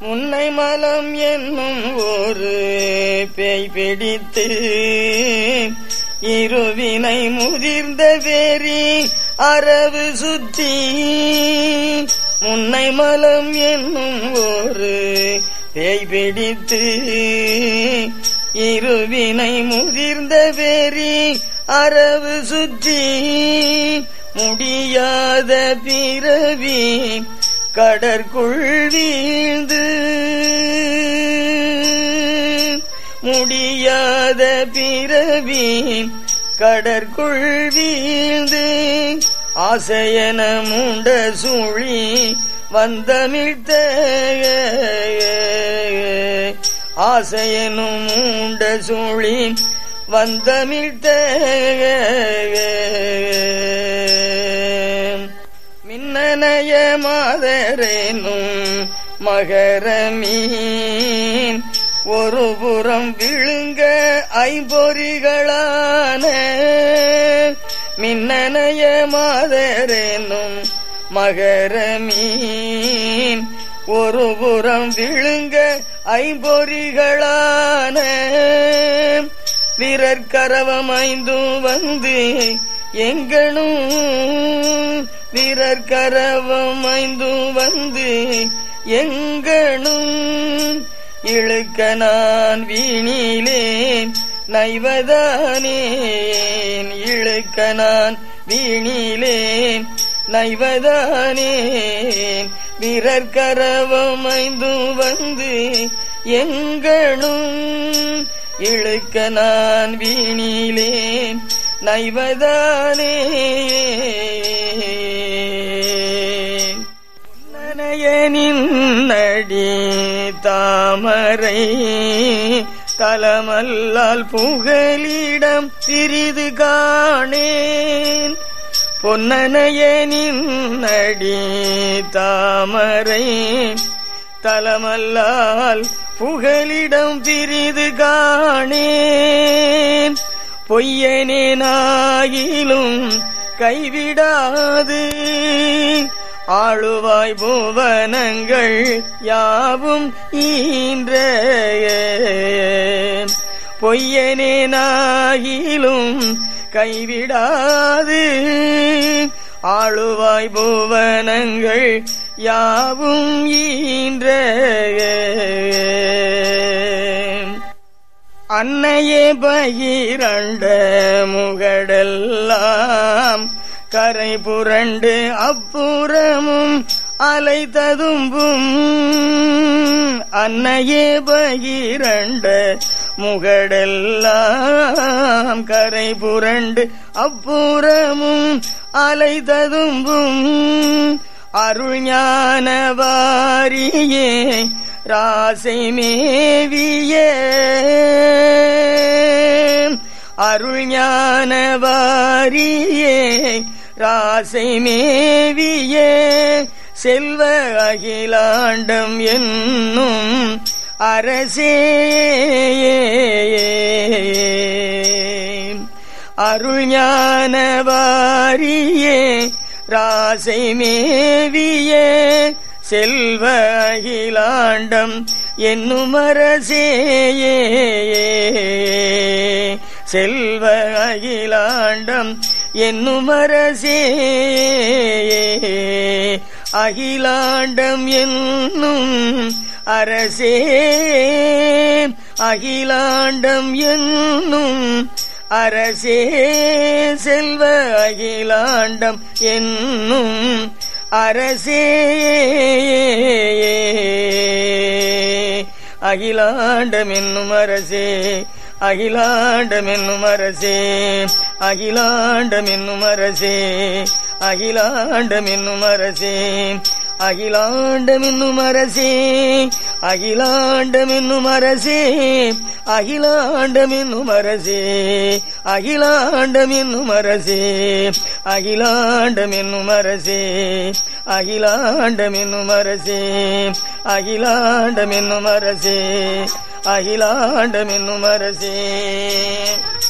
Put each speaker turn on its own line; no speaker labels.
முன்னை மலம் என்னும் ஒரு பேய் பிடித்து இருவினை முதிர்ந்த வேரி அரவு சுற்றி முன்னை மலம் என்னும் ஒரு பேய் பிடித்து இருவினை முதிர்ந்த வேரி அரவு சுற்றி முடியாத பிறவி கடற்குள் வீழ்ந்து முடியாத பிறவி கடற்குள் வீழ்ந்து ஆசையன முண்ட சுழி வந்தமிழ்த்த ஆசையனும் மூண்ட சுழி வந்தமிழ்த்த மின்னனைய மாதரேனும் மகரமீன் ஒரு புறம் விழுங்க ஐம்பொறிகளான மின்னனைய மாதரேனும் மகரமீன் ஒரு புறம் விழுங்க ஐம்பொறிகளான வீரற்கரவம் ஐந்தும் வந்து எங்கனும் வீரற்கரவம் ஐந்தும் வந்து எங்கனும் இழுக்க நான் வீணிலேன் நைவதானேன் இழுக்க நான் வீணிலேன் நைவதானேன் வீரற்கரவம் ஐந்தும் வந்து எங்கனும் இழுக்க நான் வீணிலேன் நைவதானே நயனின்னடி தாமரை தலமல்லால் புகலிடம் சிறிது காணேன் பொன்னனையனின்னடி தாமரை தலமல்லால் புகலிடம் பிரிது காணேன் பொய்யனேனாகிலும் கைவிடாது ஆளுவாய் புவனங்கள் யாவும் ஈன்ற பொய்யனேனாகிலும் கைவிடாது ஆளுவாய் புவனங்கள் யாவும் ஈன்ற அன்னையே பகிரண்ட முகடெல்லாம் கரை புரண்டு அப்புறமும் அலை ததும்பும் அன்னையே பகிரண்ட முகடெல்லாம் கரை புரண்டு அப்புறமும் அலை ததும்பும் அருள் ஞானவாரியே ராசை மேவிய அருள் ஞானவாரியே ராசை மேவிய செல்வ அகிலாண்டம் என்னும் அரசே அருள் ஞானவாரியே ராசை மேவிய செல்வ அகிலாண்டம் என்னும் அரசேயே செல்வ அகிலாண்டம் என்னும் அரசே அகிலாண்டம் என்னும் அரசே அகிலாண்டம் என்னும் அரசே செல்வ அகிலாண்டம் என்னும் அரசே அகிலாண்டம் என்னும் அரசே அகிலாண்டம் என்னும் அரசே அகிலாண்டம் என்னும் அரசே அகிலாண்டம் என்னும் அரசே அகிலாண்டம் என்னும் அரசே அகிலாண்டம் என்னும் அரசே அகிலாண்டம் என்னும் அரசே அகிலாண்டம் என்னும் அரசே அகிலாண்டம் என்னும் அரசே அகிலாண்டம் என்னும் அரசே அகிலாண்டம் என்னும் அரசே அகிலாண்டம் என்னும் அரசே